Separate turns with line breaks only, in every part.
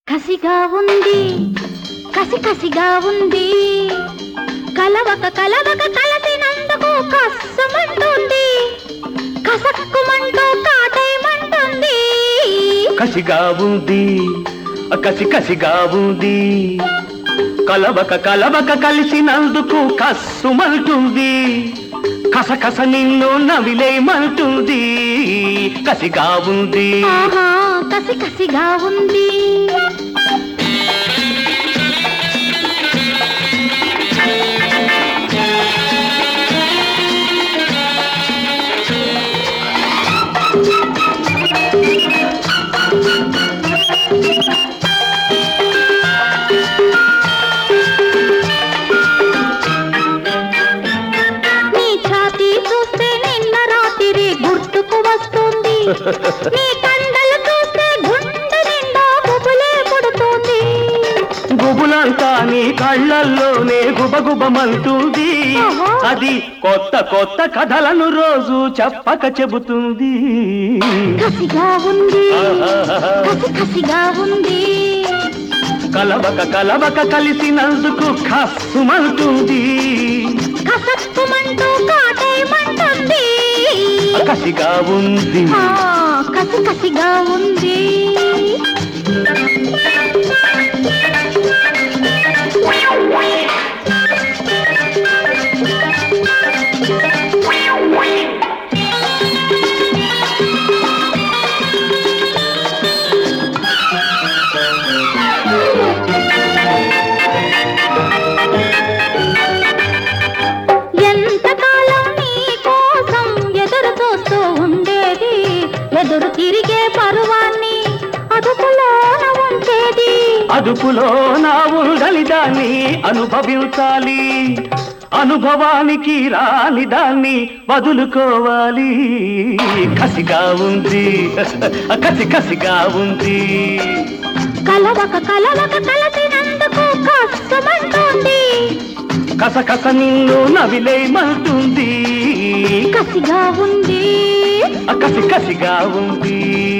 కసిగా ఉంది కసి కసిగా ఉంది కలవక కలవక కలసినందుకు కస్సుమంటుంది కసక్కుమంటూ కాటేయమంటుంది
కసిగా ఉంది కసి కసిగా ఉంది కలవక కలవక కలిసినందుకు కస్సుమంటుంది కసకస నిన్ను నవిలేయమంటుంది కసిగా ఉంది
ఆహా కసి కసిగా ఉంది నీ ఛాతీ చూస్తే నిన్న రాత్రి గుర్తుకు వస్తుంది నీ కండలు చూస్తే గుండె నిండా బుబులే పుడుతుంది
గుబులంతా నీ కళ్ళల్లోనే గుబగుబమంటుంది
ఆహా.
అది కొత్త కొత్త కథలను రోజు చెప్పక చెబుతుంది
కసిగా ఉంది
ఆహాహా.
కసి కసిగా ఉంది
కలవక కలవక కలిసినందుకు కస్సుమంటుంది
కసక్కుమంటూ కాటేయమంటుంది
కసిగా ఉంది
ఆ, కసి కసిగా ఉంది ఎంతకాలం నీ కోసం ఎదురు చూస్తూ ఉండేది ఎదురు తిరిగే పరువాన్ని అదుపులోన ఉంచేది
అదుపులో నా ఉండని దాన్ని అనుభవించాలి అనుభవానికి రాని దాన్ని వదులుకోవాలి కసిగా ఉంది కసి కసిగా ఉంది
కలవక కలవక కలసినందుకు కష్టమంటుంది
కసకస నిన్ను నవిలేయమంటుంది
కసిగా ఉంది
కసి కసిగా ఉంది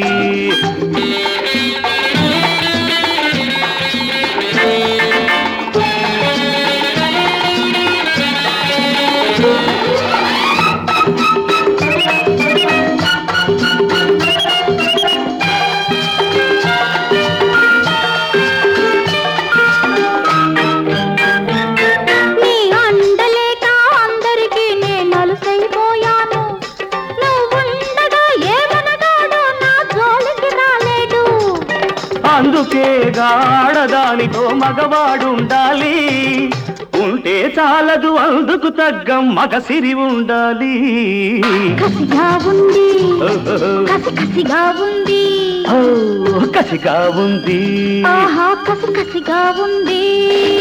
నీ అండలేక అందరికీ నేను అలసైపోయాను నువ్వుండగా ఏమనగాడో నా జోలికి రాలేడు
అందుకే గాడదానితో మగవాడుండాలి ఉంటే చాలదు అందుకు తగ్గ మగసిరి ఉండాలి
కసిగా ఉంది కసి కసిగా ఉంది
ఓ, కసిగా ఉంది
ఆహా కసి కసిగా ఉంది